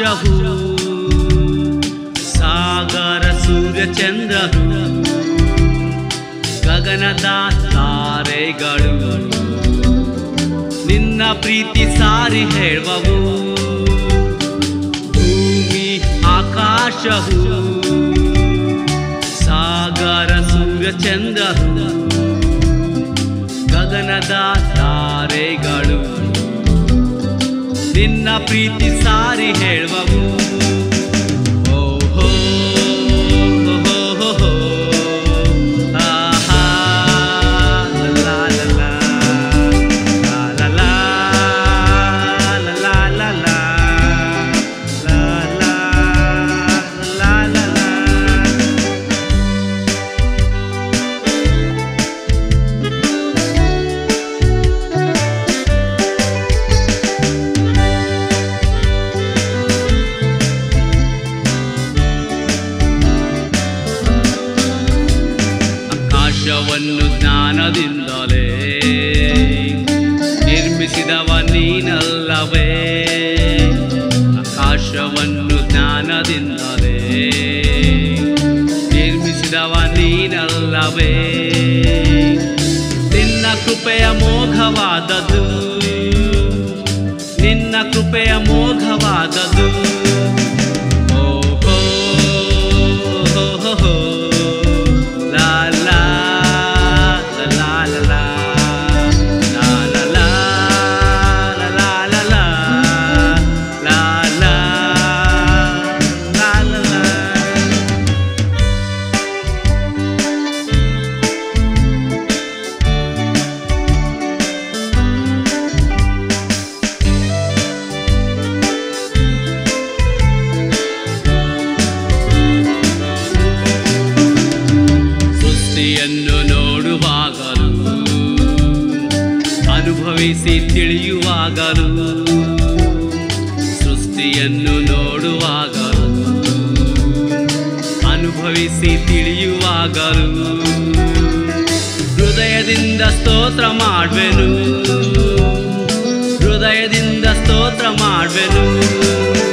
ಆಕಾಶವು ಸಾಗರ ಸೂರ್ಯ ಚಂದ್ರರು ಗಗನದ ತಾರೆಗಳು ನಿನ್ನ ಪ್ರೀತಿ ಸಾರಿ ಹೇಳುವವು ಭೂಮಿ ಆಕಾಶವು ಸಾಗರ ಸೂರ್ಯ ಚಂದ್ರರು ಗಗನದ ತಾರೆಗಳು ನಿನ್ನ ಪ್ರೀತಿ ಸಾರಿ ಹೇಳುವವು ಓಹೋ ಹೋ ಹೋ ಹೋ ಆಹಾ ಲಾ ಲಾ ಲಾ ಲಾ ಲಾ ಲಾ ಲಾ ಲಾ ಲಾ ಲಾ ಲಾ ಲಾ ಲಾ ಆಕಾಶವನ್ನು ಜ್ಞಾನದಿಂದಲೇ ನಿರ್ಮಿಸಿದವ ನೀನಲ್ಲವೇ ಆಕಾಶವನ್ನು ಜ್ಞಾನದಿಂದಲೇ ನಿರ್ಮಿಸಿದವ ನೀನಲ್ಲವೇ ನಿನ್ನ ಕೃಪೆಯ ಮೋಘವಾದದು ನಿನ್ನ ಕೃಪೆಯ ಮೋಘವಾದದು ಓಹೋ ಹೋ ಹೋ ಹೋ ಲಾ ಲಾ ಲಾ ಲಾ ಲಾ ಲಾ ಲಾ ಲಾ ಲಾ ಲಾ ಲಾ ಲಾ ಲಾ ಲಾ ಲಾ ಲಾ ಸೃಷ್ಟಿಯನ್ನು ನೋಡುವಾಗಲೂ ಅನುಭವಿಸಿ ತಿಳಿಯುವಾಗಲೂ ಸೃಷ್ಟಿಯನ್ನು ನೋಡುವಾಗಲೂ ಅನುಭವಿಸಿ ತಿಳಿಯುವಾಗಲೂ ಹೃದಯದಿಂದ ಸ್ತೋತ್ರ ಮಾಡುವೆನು ಹೃದಯದಿಂದ ಸ್ತೋತ್ರ ಮಾಡುವೆನು